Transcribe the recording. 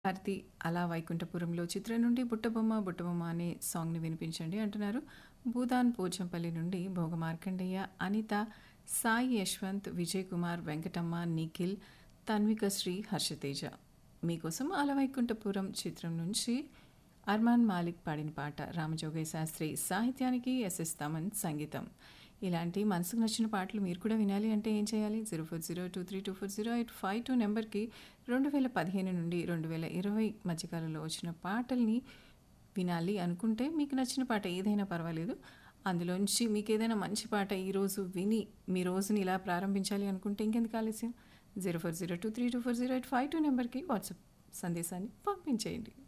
భారతి అలా వైకుంఠపురంలో చిత్రం నుండి బుట్టబొమ్మ బుట్టబొమ్మ అనే సాంగ్ని వినిపించండి అంటున్నారు భూదాన్ పోచంపల్లి నుండి భోగ మార్కండేయ అనిత సాయి యశ్వంత్ విజయ్ కుమార్ వెంకటమ్మ నిఖిల్ తన్విక శ్రీ హర్షతేజ మీకోసం అలా వైకుంఠపురం చిత్రం నుంచి అర్మాన్ మాలిక్ పాడిన పాట రామజోగయ్య శాస్త్రి సాహిత్యానికి ఎస్ఎస్ తమన్ సంగీతం ఇలాంటి మనసుకు నచ్చిన పాటలు మీరు కూడా వినాలి అంటే ఏం చేయాలి zero four zero two three two four zero eight five two నెంబర్కి రెండు వేల పదిహేను నుండి రెండు వేల ఇరవై మధ్యకాలంలో వచ్చిన పాటల్ని వినాలి అనుకుంటే మీకు నచ్చిన పాట ఏదైనా పర్వాలేదు అందులోంచి మీకు ఏదైనా మంచి పాట ఈరోజు విని మీ రోజుని ఇలా ప్రారంభించాలి అనుకుంటే ఇంకెందుకు ఆలస్యం zero four zero two three two four zero eight five two నెంబర్కి వాట్సాప్ సందేశాన్ని పంపించేయండి